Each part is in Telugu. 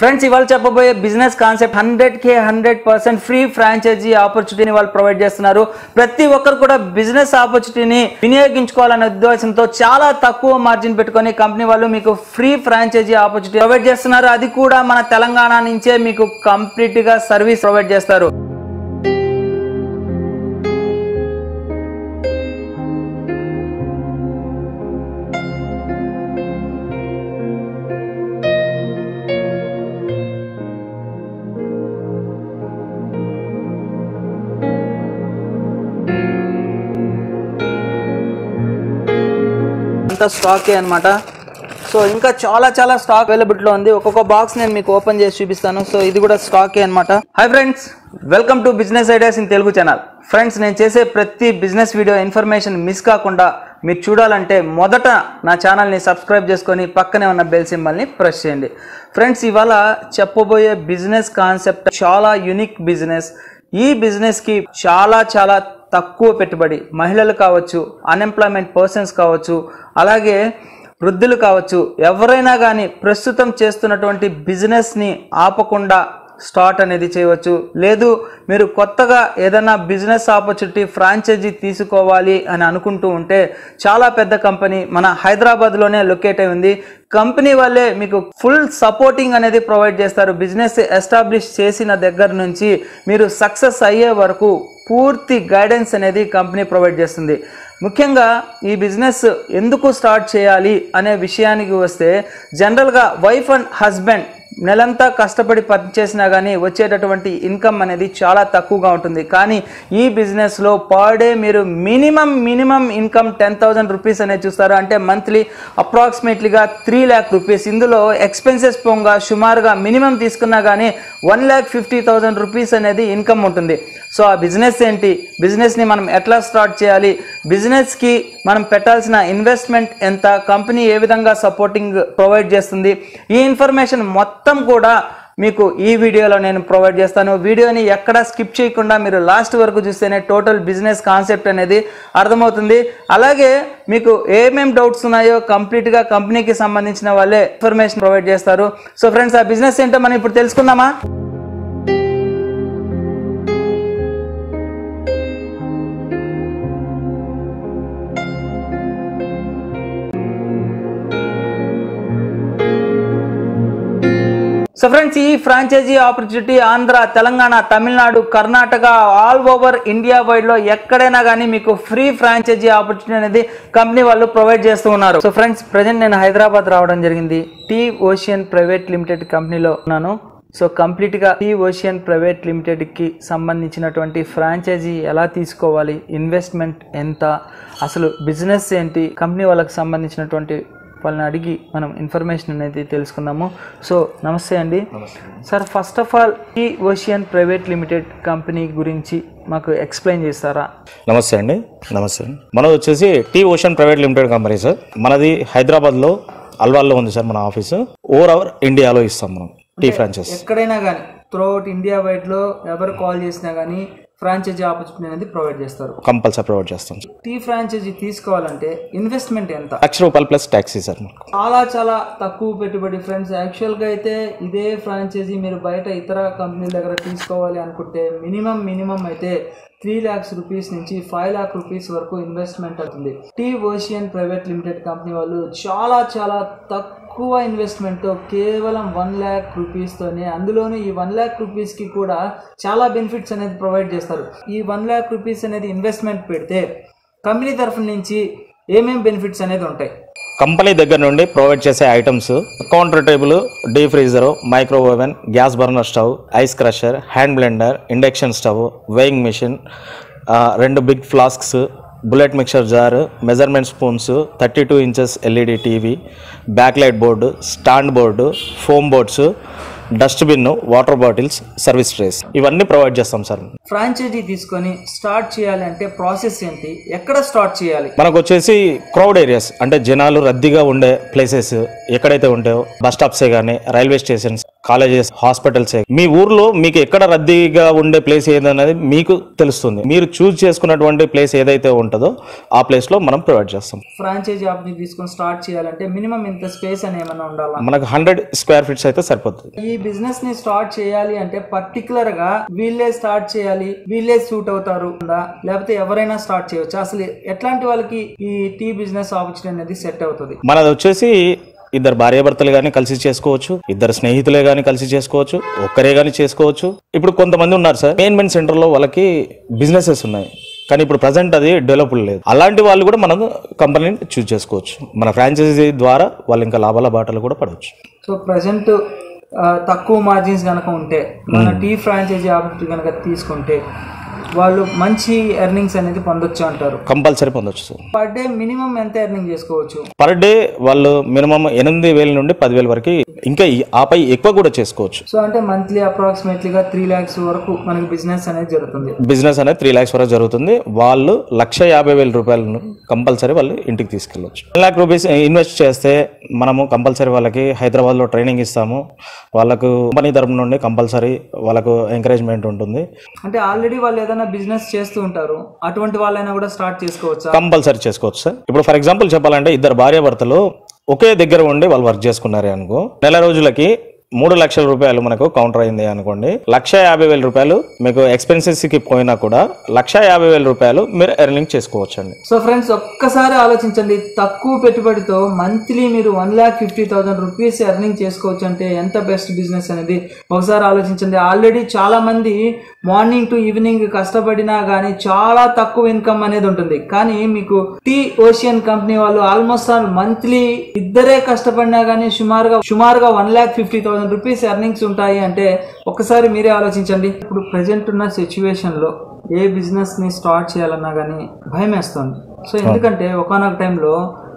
ఫ్రెండ్స్ ఇవాళ చెప్పబోయే బిజినెస్ కాన్సెప్ట్ హండ్రెడ్ కే హండ్రెడ్ పర్సెంట్ ఫ్రీ ఫ్రాంచైజీ ఆపర్చునిటీని వాళ్ళు ప్రొవైడ్ చేస్తున్నారు ప్రతి ఒక్కరు కూడా బిజినెస్ ఆపర్చునిటీని వినియోగించుకోవాలనే ఉద్దేశంతో చాలా తక్కువ మార్జిన్ పెట్టుకొని కంపెనీ వాళ్ళు మీకు ఫ్రీ ఫ్రాంచైజీ ఆపర్చునిటీ ప్రొవైడ్ చేస్తున్నారు అది కూడా మన తెలంగాణ నుంచే మీకు కంప్లీట్ గా సర్వీస్ ప్రొవైడ్ చేస్తారు అంతా స్టాకే అన్నమాట సో ఇంకా చాలా చాలా స్టాక్ అవైలబిలిటీలో ఉంది ఒక్కొక్క బాక్స్ నేను మీకు ఓపెన్ చేసి చూపిస్తాను సో ఇది కూడా స్టాకే అన్నమాట hi friends welcome to business ideas in Telugu channel friends నేను చేసే ప్రతి బిజినెస్ వీడియో ఇన్ఫర్మేషన్ మిస్ కాకుండా మీరు చూడాలంటే మొదట నా ఛానల్ని సబ్స్క్రైబ్ చేసుకొని పక్కనే ఉన్న బెల్ సింబల్ని ప్రెస్ చేయండి ఫ్రెండ్స్ ఇవాళ చెప్పబోయే బిజినెస్ కాన్సెప్ట్ చాలా యునిక్ బిజినెస్ ఈ బిజినెస్కి చాలా చాలా తక్కువ పెట్టుబడి మహిళలు కావచ్చు అన్ఎంప్లాయ్మెంట్ పర్సన్స్ కావచ్చు అలాగే వృద్ధులు కావచ్చు ఎవరైనా కానీ ప్రస్తుతం చేస్తున్నటువంటి బిజినెస్ని ఆపకుండా స్టార్ట్ అనేది చేయవచ్చు లేదు మీరు కొత్తగా ఏదైనా బిజినెస్ ఆపర్చునిటీ ఫ్రాంచైజీ తీసుకోవాలి అని అనుకుంటూ ఉంటే చాలా పెద్ద కంపెనీ మన హైదరాబాద్లోనే లొకేట్ అయి ఉంది కంపెనీ వాళ్ళే మీకు ఫుల్ సపోర్టింగ్ అనేది ప్రొవైడ్ చేస్తారు బిజినెస్ ఎస్టాబ్లిష్ చేసిన దగ్గర నుంచి మీరు సక్సెస్ అయ్యే వరకు పూర్తి గైడెన్స్ అనేది కంపెనీ ప్రొవైడ్ చేస్తుంది ముఖ్యంగా ఈ బిజినెస్ ఎందుకు స్టార్ట్ చేయాలి అనే విషయానికి వస్తే జనరల్గా వైఫ్ అండ్ హస్బెండ్ నెలంతా కష్టపడి పనిచేసినా కానీ వచ్చేటటువంటి ఇన్కమ్ అనేది చాలా తక్కువగా ఉంటుంది కానీ ఈ బిజినెస్లో పర్ డే మీరు minimum minimum income ten thousand rupees అనేది చూస్తారు అంటే మంత్లీ అప్రాక్సిమేట్లీగా త్రీ ల్యాక్ రూపీస్ ఇందులో ఎక్స్పెన్సెస్ పోగా సుమారుగా మినిమం తీసుకున్నా కానీ one lakh fifty thousand rupees అనేది ఇన్కమ్ ఉంటుంది సో ఆ బిజినెస్ ఏంటి బిజినెస్ని మనం ఎట్లా స్టార్ట్ చేయాలి బిజినెస్కి మనం పెట్టాల్సిన ఇన్వెస్ట్మెంట్ ఎంత కంపెనీ ఏ విధంగా సపోర్టింగ్ ప్రొవైడ్ చేస్తుంది ఈ ఇన్ఫర్మేషన్ మొత్తం కూడా మీకు ఈ వీడియోలో నేను ప్రొవైడ్ చేస్తాను వీడియోని ఎక్కడ స్కిప్ చేయకుండా మీరు లాస్ట్ వరకు చూస్తేనే టోటల్ బిజినెస్ కాన్సెప్ట్ అనేది అర్థమవుతుంది అలాగే మీకు ఏమేం డౌట్స్ ఉన్నాయో కంప్లీట్గా కంపెనీకి సంబంధించిన వాళ్ళే ఇన్ఫర్మేషన్ ప్రొవైడ్ చేస్తారు సో ఫ్రెండ్స్ ఆ బిజినెస్ ఏంటో మనం ఇప్పుడు తెలుసుకుందామా సో ఫ్రెండ్స్ ఈ franchisee opportunity Andhra Telangana Tamil Nadu Karnataka all over India wide లో ఎక్కడైనా కానీ మీకు ఫ్రీ ఫ్రాంచైజీ ఆపర్చునిటీ అనేది కంపెనీ వాళ్ళు ప్రొవైడ్ చేస్తూ ఉన్నారు సో ఫ్రెండ్స్ ప్రజెంట్ నేను హైదరాబాద్ రావడం జరిగింది టీ ఓషియన్ ప్రైవేట్ లిమిటెడ్ కంపెనీలో ఉన్నాను సో కంప్లీట్గా టీ ఓషియన్ ప్రైవేట్ లిమిటెడ్కి సంబంధించినటువంటి ఫ్రాంచైజీ ఎలా తీసుకోవాలి ఇన్వెస్ట్మెంట్ ఎంత అసలు బిజినెస్ ఏంటి కంపెనీ వాళ్ళకి సంబంధించినటువంటి వాళ్ళని అడిగి మనం ఇన్ఫర్మేషన్ అనేది తెలుసుకుందాము సో నమస్తే అండి సార్ ఫస్ట్ ఆఫ్ ఆల్ ఈ ఓషియన్ ప్రైవేట్ లిమిటెడ్ కంపెనీ గురించి మాకు ఎక్స్ప్లెయిన్ చేస్తారా నమస్తే అండి నమస్తే అండి మనది వచ్చేసి tea ocean private limited company sir మనది హైదరాబాద్లో అల్వాల్లో ఉంది సార్ మన ఆఫీసు ఓవర్ అవర్ ఇండియాలో ఇస్తాం మనం టీ ఫ్రాంచైజ్ ఎక్కడైనా కానీ త్రూఅవుట్ ఇండియా వైడ్లో ఎవరు కాల్ చేసినా కానీ ఫ్రాంచైజీ ఆపర్చునిటీ అనేది ప్రొవైడ్ చేస్తారు కంపల్సరీ ప్రొవైడ్ చేస్తాం సార్ టీ ఫ్రాంచైజీ తీసుకోవాలంటే ఇన్వెస్ట్మెంట్ ఎంత లక్ష రూపాయలు ప్లస్ ట్యాక్సీ సార్ మనకు చాలా చాలా తక్కువ పెట్టుబడి ఫ్రెండ్స్ యాక్చువల్గా అయితే ఇదే ఫ్రాంచైజీ మీరు బయట ఇతర కంపెనీల దగ్గర తీసుకోవాలి అనుకుంటే మినిమం మినిమం అయితే త్రీ ల్యాక్స్ రూపీస్ నుంచి ఫైవ్ ల్యాక్ రూపీస్ వరకు ఇన్వెస్ట్మెంట్ అవుతుంది tea ocean private limited company వాళ్ళు చాలా చాలా తక్కువ ఇన్వెస్ట్మెంట్తో కేవలం వన్ ల్యాక్ రూపీస్తోనే అందులోనూ ఈ వన్ ల్యాక్ రూపీస్కి కూడా చాలా బెనిఫిట్స్ అనేది ప్రొవైడ్ చేస్తారు ఈ వన్ ల్యాక్ రూపీస్ అనేది ఇన్వెస్ట్మెంట్ పెడితే కంపెనీ తరఫు నుంచి ఏమేం బెనిఫిట్స్ అనేది ఉంటాయి కంపెనీ దగ్గర నుండి ప్రొవైడ్ చేసే items counter table deep freezer micro oven gas burner stove ice crusher hand blender induction stove weighing machine రెండు big flasks bullet mixer jar measurement spoons thirty two inches LED TV backlight board stand board foam boards dustbin water bottles service trays ఇవన్నీ ప్రొవైడ్ చేస్తాం సార్ ఫ్రాంచైజీ తీసుకొని స్టార్ట్ చేయాలి అంటే ప్రాసెస్ ఏంటి ఎక్కడ స్టార్ట్ చేయాలి మనకు వచ్చేసి క్రౌడ్ ఏరియాస్ అంటే జనాలు రద్దీగా ఉండే ప్లేసెస్ ఎక్కడైతే ఉంటాయో బస్ స్టాప్సే కానీ రైల్వే స్టేషన్స్ కాలేజెస్ హాస్పిటల్స్ మీ ఊర్లో మీకు ఎక్కడ రద్దీగా ఉండే ప్లేస్ ఏదనేది మీకు తెలుస్తుంది మీరు చూస్ చేసుకున్నటువంటి ప్లేస్ ఏదైతే ఉంటుందో ఆ ప్లేస్ లో మనం ప్రొవైడ్ చేస్తాం ఫ్రాంచైజీ ఆప్ని తీసుకొని స్టార్ట్ చేయాలంటే మినిమం ఇంత స్పేస్ అని ఏమైనా ఉండాలా మనకు హండ్రెడ్ స్క్వేర్ ఫీట్స్ అయితే సరిపోతుంది ఈ బిజినెస్ ని స్టార్ట్ చేయాలి అంటే పర్టికులర్ గా వీళ్ళే స్టార్ట్ చేయాలి వీళ్ళే సూట్ అవుతారు ఉందా? లేకపోతే ఎవరైనా స్టార్ట్ చేయవచ్చు అసలు ఎట్లాంటి వాళ్ళకి ఈ టీ బిజినెస్ ఆపర్చునిటీ అనేది సెట్ అవుతుంది మనది వచ్చేసి ఇద్దరు భార్యాభర్తలు కానీ కలిసి చేసుకోవచ్చు ఇద్దరు స్నేహితులే కానీ కలిసి చేసుకోవచ్చు ఒక్కరే కానీ చేసుకోవచ్చు ఇప్పుడు కొంతమంది ఉన్నారు సార్ మెయిన్మెంట్ సెంటర్లో వాళ్ళకి బిజినెసెస్ ఉన్నాయి కానీ ఇప్పుడు ప్రజెంట్ అది డెవలప్డ్ లేదు అలాంటి వాళ్ళు కూడా మనం కంపెనీని చూస్ చేసుకోవచ్చు మన ఫ్రాంచైజీ ద్వారా వాళ్ళు ఇంకా లాభాల బాటలు కూడా పడవచ్చు సో ప్రజెంట్ తక్కువ మార్జిన్స్ కనుక ఉంటే మన టీ ఫ్రాంచైజీ ఆపర్చునిటీ కనుక తీసుకుంటే వాళ్ళు మంచి ఎర్నింగ్స్ అనేది పొందొచ్చు అంటారు కంపల్సరీ పొందొచ్చు సార్ పర్ డే మినిమం ఎంత ఎర్నింగ్ చేసుకోవచ్చు పర్ డే వాళ్ళు మినిమం ఎనిమిది వేల నుండి పదివేల వరకు ఇంకా ఈ- ఆపై ఎక్కువ కూడా చేసుకోవచ్చు సో అంటే మంత్లీ అప్రాక్సిమేట్లీగా త్రీ ల్యాక్స్ వరకు మనకి బిజినెస్ అనేది జరుగుతుంది బిజినెస్ అనేది త్రీ ల్యాక్స్ వరకు జరుగుతుంది వాళ్ళు లక్ష యాభై వేల రూపాయలను కంపల్సరీ వాళ్ళు ఇంటికి తీసుకెళ్ళవచ్చు వన్ ల్యాక్ రూపీస్ ఇన్వెస్ట్ చేస్తే మనము కంపల్సరీ వాళ్ళకి హైదరాబాద్లో ట్రైనింగ్ ఇస్తాము వాళ్ళకు కంపెనీ తరపు నుండి కంపల్సరీ వాళ్ళకు ఎంకరేజ్మెంట్ ఉంటుంది అంటే ఆల్రెడీ వాళ్ళు ఏదైనా బిజినెస్ చేస్తూ ఉంటారు అటువంటి వాళ్ళైనా కూడా స్టార్ట్ చేసుకోవచ్చా కంపల్సరీ చేసుకోవచ్చు సార్ ఇప్పుడు ఫర్ ఎగ్జాంపుల్ చెప్పాలంటే ఇద్దరు భార్యాభర్తలు ఒకే దగ్గర ఉండి వాళ్ళు వర్క్ చేసుకున్నారు అనుకో నెల రోజులకి మూడు లక్షల రూపాయలు మనకు కౌంటర్ అయింది అనుకోండి లక్ష యాభై వేల రూపాయలు మీకు expenses కి పోయినా కూడా లక్ష యాభై వేల రూపాయలు మీరు ఎర్నింగ్ చేసుకోవచ్చు అండి సో ఫ్రెండ్స్ ఒక్కసారి ఆలోచించండి తక్కువ పెట్టుబడితో మంత్లీ మీరు one lakh fifty thousand rupees earning చేసుకోవచ్చు అంటే ఎంత బెస్ట్ బిజినెస్ అనేది ఒకసారి ఆలోచించండి ఆల్రెడీ చాలా మంది మార్నింగ్ టు ఈవినింగ్ కష్టపడినా కానీ చాలా తక్కువ ఇన్కమ్ అనేది ఉంటుంది కానీ మీకు టీ ఓషియన్ కంపెనీ వాళ్ళు ఆల్మోస్ట్ ఆల్ మంత్లీ ఇద్దరే కష్టపడినా కానీ సుమారుగా సుమారుగా one lakh fifty thousand rupees earnings ఉంటాయి అంటే ఒకసారి మీరే ఆలోచించండి ఇప్పుడు ప్రజెంట్ ఉన్న సిచ్యువేషన్ లో ఏ బిజినెస్ ని స్టార్ట్ చేయాలన్నా కానీ భయం వేస్తుంది సో ఎందుకంటే ఒకనొక టైంలో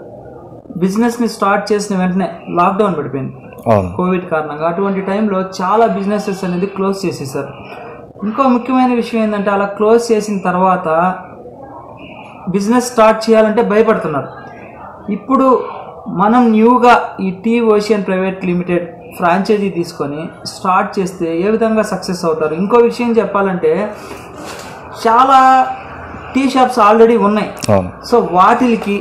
బిజినెస్ ని స్టార్ట్ చేసిన వెంటనే లాక్డౌన్ పడిపోయింది అవును కోవిడ్ కారణంగా అటువంటి టైంలో చాలా బిజినెసెస్ అనేది క్లోజ్ చేసేసారు ఇంకో ముఖ్యమైన విషయం ఏంటంటే అలా క్లోజ్ చేసిన తర్వాత బిజినెస్ స్టార్ట్ చేయాలంటే భయపడుతున్నారు ఇప్పుడు మనం న్యూగా ఈ tea ocean private limited franchisee తీసుకొని స్టార్ట్ చేస్తే ఏ విధంగా సక్సెస్ అవుతారు ఇంకో విషయం చెప్పాలంటే చాలా టీ షాప్స్ ఆల్రెడీ ఉన్నాయి అవును సో వాటికి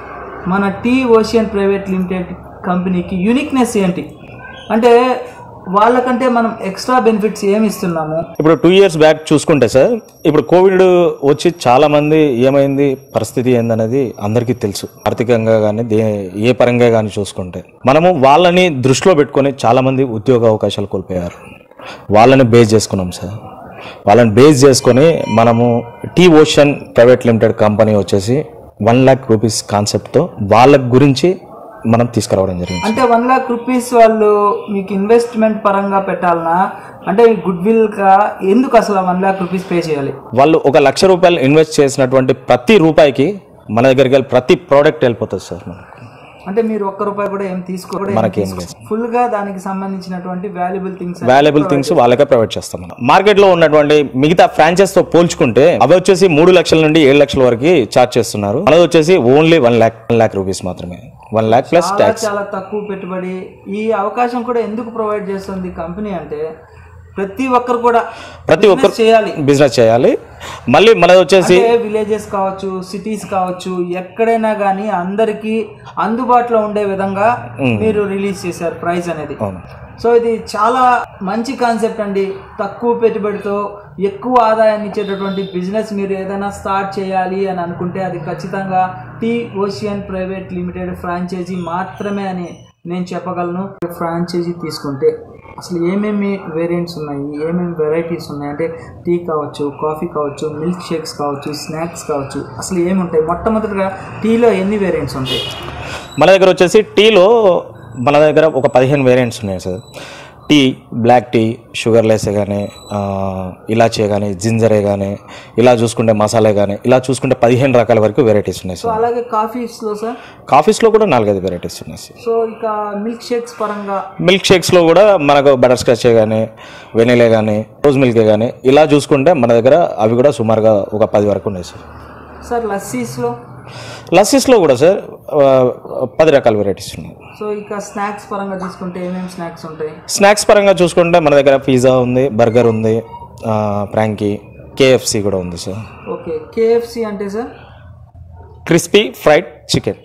మన టీ ఓషియన్ ప్రైవేట్ లిమిటెడ్ కంపెనీకి యూనిక్నెస్ ఏంటి అంటే వాళ్ళకంటే మనం ఎక్స్ట్రా బెనిఫిట్స్ ఏమి ఇస్తున్నాము ఇప్పుడు టూ ఇయర్స్ బ్యాక్ చూసుకుంటే సార్ ఇప్పుడు కోవిడ్ వచ్చి చాలా మంది ఏమైంది పరిస్థితి ఏందనేది అందరికీ తెలుసు ఆర్థికంగా కానీ దే ఏ పరంగా కానీ చూసుకుంటే మనము వాళ్ళని దృష్టిలో పెట్టుకొని చాలా మంది ఉద్యోగ అవకాశాలు కోల్పోయారు వాళ్ళని బేస్ చేసుకున్నాం సార్ వాళ్ళని బేస్ చేసుకొని మనము tea ocean private limited company వచ్చేసి వన్ ల్యాక్ రూపీస్ కాన్సెప్ట్తో వాళ్ళ గురించి మనం తీసుకురావడం జరిగింది అంటే వన్ లాక్ రూపీస్ వాళ్ళు మీకు ఇన్వెస్ట్మెంట్ పరంగా పెట్టాలనా అంటే గుడ్ విల్ గా ఎందుకు అసలు వన్ లాక్ రూపీస్ పే చేయాలి వాళ్ళు ఒక లక్ష రూపాయలు ఇన్వెస్ట్ చేసినటువంటి ప్రతి రూపాయికి మన దగ్గరికి వెళ్ళి ప్రతి ప్రోడక్ట్ వెళ్ళిపోతుంది సార్ మనకు అంటే మీరు ఒక్క రూపాయి కూడా ఏం తీసుకో మనకేం లేదు ఫుల్ గా దానికి సంబంధించినటువంటి వాల్యుబుల్ థింగ్స్ వాల్యుబుల్ థింగ్స్ వాళ్ళకే ప్రొవైడ్ చేస్తాం మనం మార్కెట్ లో ఉన్నటువంటి మిగతా ఫ్రాంచైజ్ తో పోల్చుకుంటే అవి వచ్చేసి మూడు లక్షల నుండి ఏడు లక్షల వరకు చార్జ్ చేస్తున్నారు మనది వచ్చేసి only one lakh one lakh rupees మాత్రమే వన్ ల్యాక్ ప్లస్ చాలా ట్యాక్స్ చాలా తక్కువ పెట్టుబడి ఈ అవకాశం కూడా ఎందుకు ప్రొవైడ్ చేస్తుంది కంపెనీ అంటే ప్రతి ఒక్కరు కూడా ప్రతి business ఒక్కరు చేయాలి బిజినెస్ చేయాలి మళ్ళీ మనది వచ్చేసి అంటే విలేజెస్ కావచ్చు సిటీస్ కావచ్చు ఎక్కడైనా కానీ అందరికీ అందుబాటులో ఉండే విధంగా మీరు రిలీజ్ చేశారు ప్రైస్ అనేది అవును సో ఇది చాలా మంచి కాన్సెప్ట్ అండి తక్కువ పెట్టుబడితో ఎక్కువ ఆదాయాన్ని ఇచ్చేటటువంటి బిజినెస్ మీరు ఏదైనా స్టార్ట్ చేయాలి అని అనుకుంటే అది ఖచ్చితంగా tea ocean private limited franchisee మాత్రమే అని నేను చెప్పగలను ఫ్రాంచైజీ తీసుకుంటే అసలు ఏమేమి వేరియంట్స్ ఉన్నాయి ఏమేమి వెరైటీస్ ఉన్నాయి అంటే టీ కావచ్చు కాఫీ కావచ్చు మిల్క్ షేక్స్ కావచ్చు స్నాక్స్ కావచ్చు అసలు ఏమి ఉంటాయి మొట్టమొదటిగా టీలో ఎన్ని వేరియంట్స్ ఉంటాయి మన దగ్గర వచ్చేసి టీలో మన దగ్గర ఒక పదిహేను వేరియంట్స్ ఉన్నాయి sir tea black tea sugarless కానీ ఇలాచీ కానీ జింజరే కానీ ఇలా చూసుకుంటే మసాలా కానీ ఇలా చూసుకుంటే పదిహేను రకాల వరకు వెరైటీస్ ఉన్నాయి సో సార్ అలాగే కాఫీస్లో సార్ కాఫీస్లో కూడా నాలుగైదు వెరైటీస్ ఉన్నాయి సార్ సో ఇక మిల్క్ షేక్స్ పరంగా మిల్క్ షేక్స్లో కూడా మనకు బటర్ స్కాచ్ కానీ వెనీలే కానీ రోజ్ మిల్క్ కానీ ఇలా చూసుకుంటే మన దగ్గర అవి కూడా సుమారుగా ఒక పది వరకు ఉన్నాయి సార్ సార్ లస్సీస్లో లస్సీస్లో కూడా సార్ ఆ, పది రకాల వెరైటీస్ ఉన్నాయి సో ఇక స్నాక్స్ పరంగా తీసుకుంటే ఏమేమి స్నాక్స్ ఉంటాయి స్నాక్స్ పరంగా చూసుకుంటే మన దగ్గర పిజ్జా ఉంది బర్గర్ ఉంది ఆ, ప్రాంకీ కేఎఫ్సి కూడా ఉంది సార్ ఓకే కేఎఫ్సి అంటే sir crispy fried chicken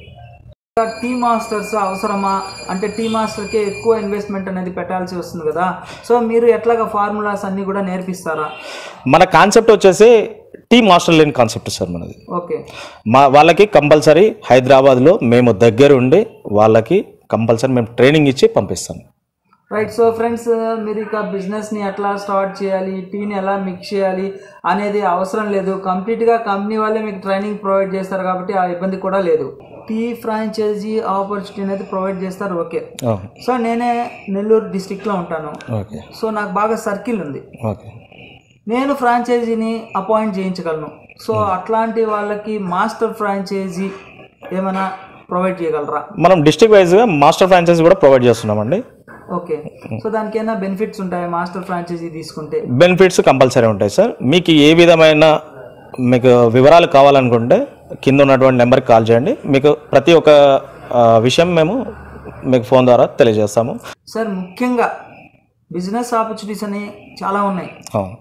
tea masters అవసరమా అంటే టీ మాస్టర్కి ఎక్కువ ఇన్వెస్ట్మెంట్ అనేది పెట్టాల్సి వస్తుంది కదా సో మీరు ఎట్లాగా ఫార్ములాస్ అన్ని కూడా నేర్పిస్తారా మన కాన్సెప్ట్ వచ్చేసి టీ మాస్టర్ లేని కాన్సెప్ట్ సార్ మనది ఓకే మా వాళ్ళకి కంపల్సరీ హైదరాబాద్లో మేము దగ్గర ఉండి వాళ్ళకి కంపల్సరీ మేము ట్రైనింగ్ ఇచ్చి పంపిస్తాం రైట్ సో ఫ్రెండ్స్ మీరు ఇక బిజినెస్ని ఎట్లా స్టార్ట్ చేయాలి టీని ఎలా మిక్స్ చేయాలి అనేది అవసరం లేదు కంప్లీట్గా కంపెనీ వాళ్ళే మీకు ట్రైనింగ్ ప్రొవైడ్ చేస్తారు కాబట్టి ఆ ఇబ్బంది కూడా లేదు టీ ఫ్రాంచైజీ ఆపర్చునిటీ అనేది ప్రొవైడ్ చేస్తారు ఓకే అవును. సో నేనే నెల్లూరు డిస్టిక్లో ఉంటాను ఓకే సో నాకు బాగా సర్కిల్ ఉంది ఓకే నేను ఫ్రాంచైజీని అపాయింట్ చేయించగలను సో అట్లాంటి వాళ్ళకి మాస్టర్ ఫ్రాంచైజీ ఏమైనా ప్రొవైడ్ చేయగలరా మనం డిస్ట్రిక్ట్ వైజ్గా మాస్టర్ ఫ్రాంచైజీ కూడా ప్రొవైడ్ చేస్తున్నామండి ఓకే సో దానికి ఏమైనా బెనిఫిట్స్ ఉంటాయి మాస్టర్ ఫ్రాంచైజీ తీసుకుంటే బెనిఫిట్స్ కంపల్సరీ ఉంటాయి సార్ మీకు ఏ విధమైన మీకు వివరాలు కావాలనుకుంటే కింద ఉన్నటువంటి నెంబర్కి కాల్ చేయండి మీకు ప్రతి ఒక్క ఆ, విషయం మేము మీకు ఫోన్ ద్వారా తెలియజేస్తాము సార్ ముఖ్యంగా బిజినెస్ ఆపర్చునిటీస్ అని చాలా ఉన్నాయి అవును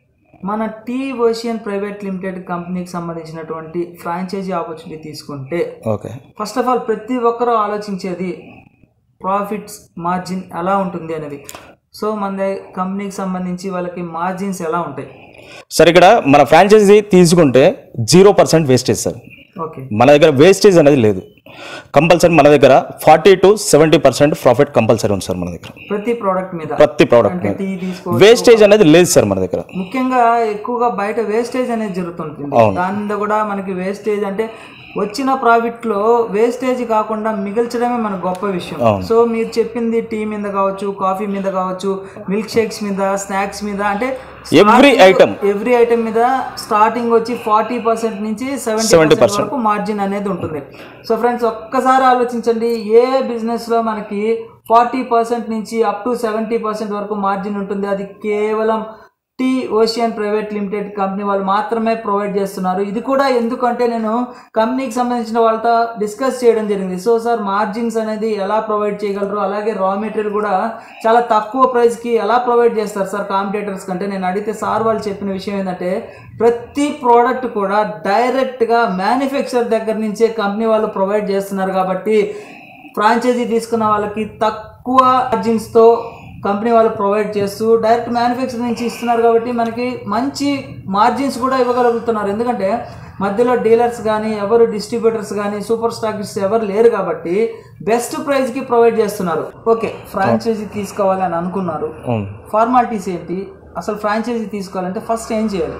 మన టీ ఓషియన్ ప్రైవేట్ లిమిటెడ్ కంపెనీకి సంబంధించినటువంటి ఫ్రాంచైజీ ఆపర్చునిటీ తీసుకుంటే ఓకే ఫస్ట్ ఆఫ్ ఆల్ ప్రతి ఒక్కరూ ఆలోచించేది ప్రాఫిట్స్ మార్జిన్ ఎలా ఉంటుంది అనేది సో మన ద- కంపెనీకి సంబంధించి వాళ్ళకి మార్జిన్స్ ఎలా ఉంటాయి సార్ ఇక్కడ మన ఫ్రాంచైజీ తీసుకుంటే zero percent wastage sir okay మన దగ్గర వేస్టేజ్ అనేది లేదు కంపల్సరీ మన దగ్గర forty to seventy percent profit compulsory ఉంది సార్ మన దగ్గర ప్రతి ప్రోడక్ట్ మీద ప్రతి ప్రోడక్ట్ అంటే మీద టీ తీసుకో వేస్టేజ్ అనేది లేదు సార్ మన దగ్గర ముఖ్యంగా ఎక్కువగా బయట వేస్టేజ్ అనేది జరుగుతుంటుంది దాని మీద కూడా మనకి వేస్టేజ్ అంటే వచ్చిన ప్రాఫిట్ లో వేస్టేజ్ కాకుండా మిగిల్చడమే మన గొప్ప విషయం సో మీరు చెప్పింది టీ మీద కావచ్చు కాఫీ మీద కావచ్చు మిల్క్ షేక్స్ మీద స్నాక్స్ మీద అంటే ఎవ్రీ ఐటమ్ ఎవ్రీ ఐటమ్ మీద స్టార్టింగ్ వచ్చి ఫార్టీ పర్సెంట్ నుంచి సెవెంటీ పర్సెంట్ వరకు మార్జిన్ అనేది ఉంటుంది సో ఫ్రెండ్స్ ఒక్కసారి ఆలోచించండి ఏ బిజినెస్ లో మనకి ఫార్టీ పర్సెంట్ నుంచి అప్ టు సెవెంటీ పర్సెంట్ వరకు మార్జిన్ ఉంటుంది అది కేవలం Tea ocean private limited company వాళ్ళు మాత్రమే ప్రొవైడ్ చేస్తున్నారు ఇది కూడా ఎందుకంటే నేను కంపెనీకి సంబంధించిన వాళ్ళతో డిస్కస్ చేయడం జరిగింది సో సార్ మార్జిన్స్ అనేది ఎలా ప్రొవైడ్ చేయగలరు అలాగే రా మెటీరియల్ కూడా చాలా తక్కువ ప్రైస్కి ఎలా ప్రొవైడ్ చేస్తారు సార్ కాంపిటేటర్స్ కంటే నేను అడిగితే సార్ వాళ్ళు చెప్పిన విషయం ఏంటంటే ప్రతి ప్రోడక్ట్ కూడా డైరెక్ట్గా మ్యానుఫ్యాక్చర్ దగ్గర నుంచే కంపెనీ వాళ్ళు ప్రొవైడ్ చేస్తున్నారు కాబట్టి ఫ్రాంచైజీ తీసుకున్న వాళ్ళకి తక్కువ మార్జిన్స్తో కంపెనీ వాళ్ళు ప్రొవైడ్ చేస్తూ డైరెక్ట్ మ్యానుఫ్యాక్చర్ నుంచి ఇస్తున్నారు కాబట్టి మనకి మంచి మార్జిన్స్ కూడా ఇవ్వగలుగుతున్నారు ఎందుకంటే మధ్యలో డీలర్స్ కానీ ఎవరు డిస్ట్రిబ్యూటర్స్ కానీ సూపర్ స్టాకిస్ట్ ఎవరు లేరు కాబట్టి బెస్ట్ ప్రైస్కి ప్రొవైడ్ చేస్తున్నారు ఓకే ఫ్రాంచైజీ తీసుకోవాలి అని అనుకున్నారు అవును. ఫార్మాలిటీస్ ఏంటి అసలు ఫ్రాంచైజీ తీసుకోవాలంటే ఫస్ట్ ఏం చేయాలి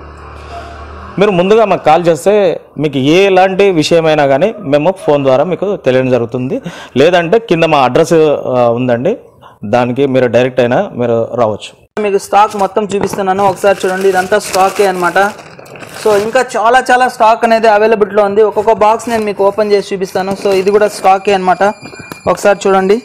మీరు ముందుగా మాకు కాల్ చేస్తే మీకు ఏ ఎలాంటి విషయమైనా కానీ మేము ఫోన్ ద్వారా మీకు తెలియడం జరుగుతుంది లేదంటే కింద మా అడ్రస్ ఆ, ఉందండి దానికి మీరు డైరెక్ట్ అయినా మీరు రావచ్చు మీకు స్టాక్ మొత్తం చూపిస్తున్నాను ఒకసారి చూడండి ఇదంతా స్టాకే అన్నమాట సో ఇంకా చాలా చాలా స్టాక్ అనేది అవైలబిలిటీలో ఉంది ఒక్కొక్క బాక్స్ నేను మీకు ఓపెన్ చేసి చూపిస్తాను సో ఇది కూడా స్టాకే అన్నమాట ఒకసారి చూడండి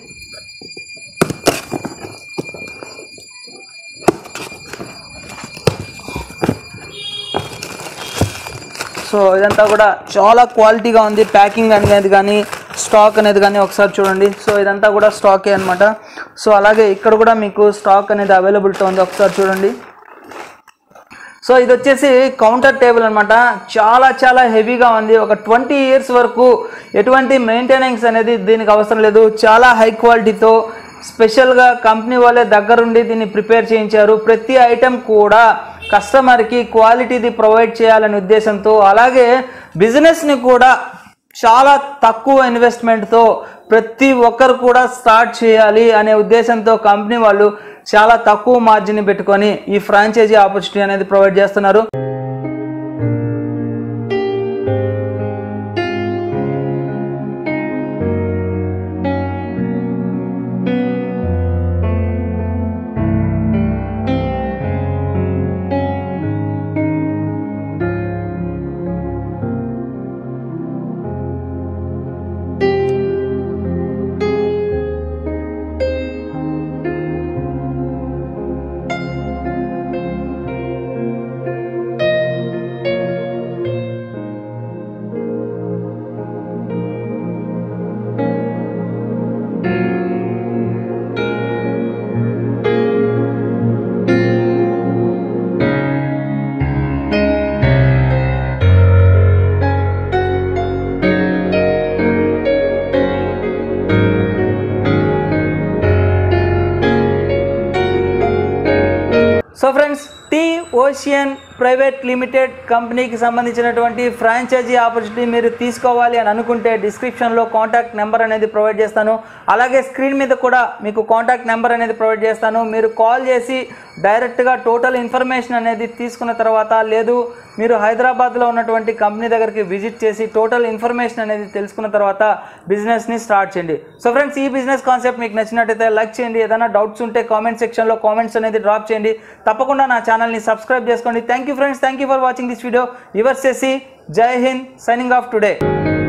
సో ఇదంతా కూడా చాలా క్వాలిటీగా ఉంది ప్యాకింగ్ అనేది కానీ స్టాక్ అనేది కానీ ఒకసారి చూడండి సో ఇదంతా కూడా స్టాకే అన్నమాట సో అలాగే ఇక్కడ కూడా మీకు స్టాక్ అనేది అవైలబిలిటీ ఉంది ఒకసారి చూడండి సో ఇది వచ్చేసి కౌంటర్ టేబుల్ అన్నమాట చాలా చాలా హెవీగా ఉంది ఒక ట్వంటీ ఇయర్స్ వరకు ఎటువంటి మెయింటెనెన్స్ అనేది దీనికి అవసరం లేదు చాలా హై క్వాలిటీతో స్పెషల్గా కంపెనీ వాళ్ళే దగ్గరుండి దీన్ని ప్రిపేర్ చేయించారు ప్రతి ఐటెం కూడా కస్టమర్కి క్వాలిటీది ప్రొవైడ్ చేయాలనే ఉద్దేశంతో అలాగే బిజినెస్ని కూడా చాలా తక్కువ ఇన్వెస్ట్మెంట్తో ప్రతి ఒక్కరు కూడా స్టార్ట్ చేయాలి అనే ఉద్దేశంతో కంపెనీ వాళ్ళు చాలా తక్కువ మార్జిన్ పెట్టుకొని ఈ ఫ్రాంచైజీ ఆపర్చునిటీ అనేది ప్రొవైడ్ చేస్తున్నారు ఓషియన్ ప్రైవేట్ లిమిటెడ్ కంపెనీకి సంబంధించినటువంటి ఫ్రాంచైజీ ఆపర్చునిటీ మీరు తీసుకోవాలి అని అనుకుంటే డిస్క్రిప్షన్లో కాంటాక్ట్ నెంబర్ అనేది ప్రొవైడ్ చేస్తాను అలాగే స్క్రీన్ మీద కూడా మీకు కాంటాక్ట్ నెంబర్ అనేది ప్రొవైడ్ చేస్తాను మీరు కాల్ చేసి డైరెక్ట్గా టోటల్ ఇన్ఫర్మేషన్ అనేది తీసుకున్న తర్వాత లేదు మీరు హైదరాబాద్లో ఉన్నటువంటి కంపెనీ దగ్గరికి విజిట్ చేసి టోటల్ ఇన్ఫర్మేషన్ అనేది తెలుసుకున్న తర్వాత బిజినెస్ని స్టార్ట్ చేయండి సో ఫ్రెండ్స్ ఈ బిజినెస్ కాన్సెప్ట్ మీకు నచ్చినట్టయితే లైక్ చేయండి ఏదైనా డౌట్స్ ఉంటే కామెంట్ సెక్షన్లో కామెంట్స్ అనేది డ్రాప్ చేయండి తప్పకుండా నా ఛానల్ని సబ్స్క్రైబ్ చేసుకోండి thank you friends thank you for watching this video your సెసి జై హింద్ సైనింగ్ ఆఫ్ టుడే